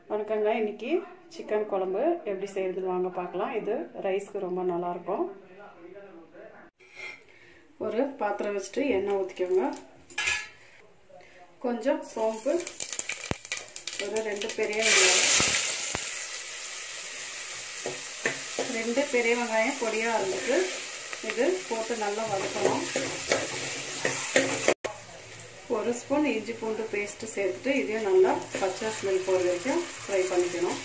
வணக்கங்க இன்னைக்கு சிக்கன் குழம்பு எப்படி செய்யறதுன்னு வாங்க பார்க்கலாம் இது ரைஸ்க்கு ரொம்ப நல்லாயிருக்கும் ஒரு பாத்திரம் வச்சுட்டு எண்ணெய் ஊற்றிக்கோங்க கொஞ்சம் சோம்பு ஒரு ரெண்டு பெரிய வெங்காயம் ரெண்டு பெரிய வெங்காயம் பொடியாக இருந்துட்டு இது போட்டு நல்லா வதக்கணும் ஒரு ஸ்பூன் இஞ்சி பூண்டு பேஸ்ட்டு சேர்த்துட்டு இதையும் நல்லா பச்சை ஸ்மெல் போகிற வரைக்கும் ஃப்ரை பண்ணிக்கணும்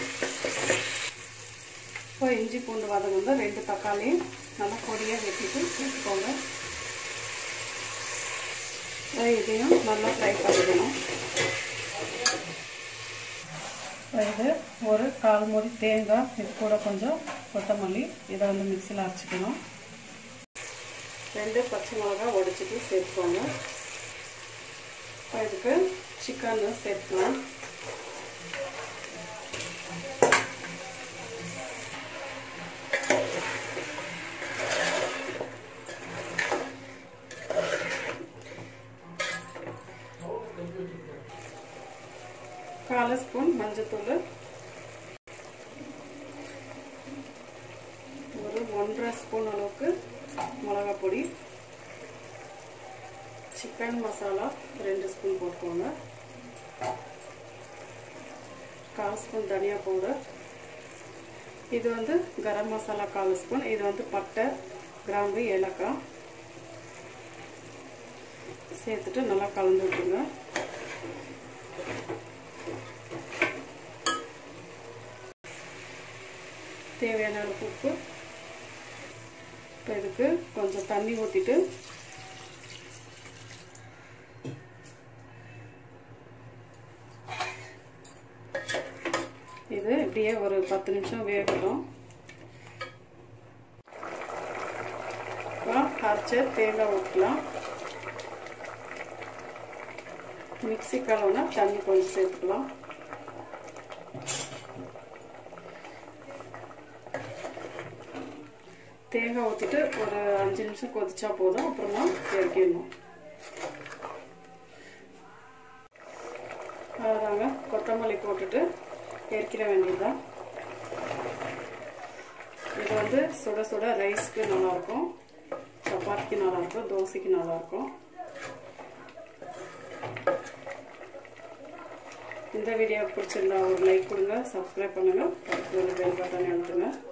இப்போ இஞ்சி பூண்டு வதங்க ரெண்டு தக்காளியும் நல்லா பொடியாக வெட்டிட்டு சேர்த்துக்கோங்க இதையும் நல்லா ஃப்ரை பண்ணிக்கணும் இது ஒரு கால் மூடி தேங்காய் இது கூட கொஞ்சம் கொத்தமல்லி இதை வந்து மிக்சியில் அரைச்சிக்கணும் ரெண்டு பச்சை மிளகா உடைச்சிட்டு சேர்த்துக்கோங்க இப்போ இதுக்கு சிக்கன் சேர்த்துக்கலாம் கால் ஸ்பூன் மஞ்சத்தூள் ஒரு ஒன்றரை ஸ்பூன் அளவுக்கு மிளகா பொடி சிக்கன் மசாலா ரெண்டு ஸ்பூன் போட்டுக்கோங்க கால் ஸ்பூன் தனியா பவுடர் இது வந்து கரம் மசாலா கால் ஸ்பூன் இது வந்து பட்டை கிராம்பு ஏலக்காய் சேர்த்துட்டு நல்லா கலந்து விட்டுருங்க தேவையான அளவுக்கு உப்பு இப்போ இதுக்கு கொஞ்சம் தண்ணி ஊற்றிட்டு இது இப்படியே ஒரு பத்து நிமிஷம் வேகட்டும் அரைச்ச தேங்காய் ஊற்றலாம் மிக்சி கலவுனா தண்ணி கொஞ்சம் சேர்த்துக்கலாம் தேங்காய் ஊற்றிட்டு ஒரு அஞ்சு நிமிஷம் கொதிச்சா போதும் அப்புறமா இறக்கிடணும் அதாங்க கொத்தமல்லி போட்டுட்டு எரிக்கிற வேண்டியதுதான் இது வந்து சுட சுட ரைஸ்க்கு நல்லாயிருக்கும் சப்பாத்திக்கு நல்லாயிருக்கும் தோசைக்கு நல்லாயிருக்கும் இந்த வீடியோ பிடிச்சிருந்தா ஒரு லைக் கொடுங்க சப்ஸ்கிரைப் பண்ணுங்க பக்கத்தில் பெல் பட்டன் அழுத்துங்க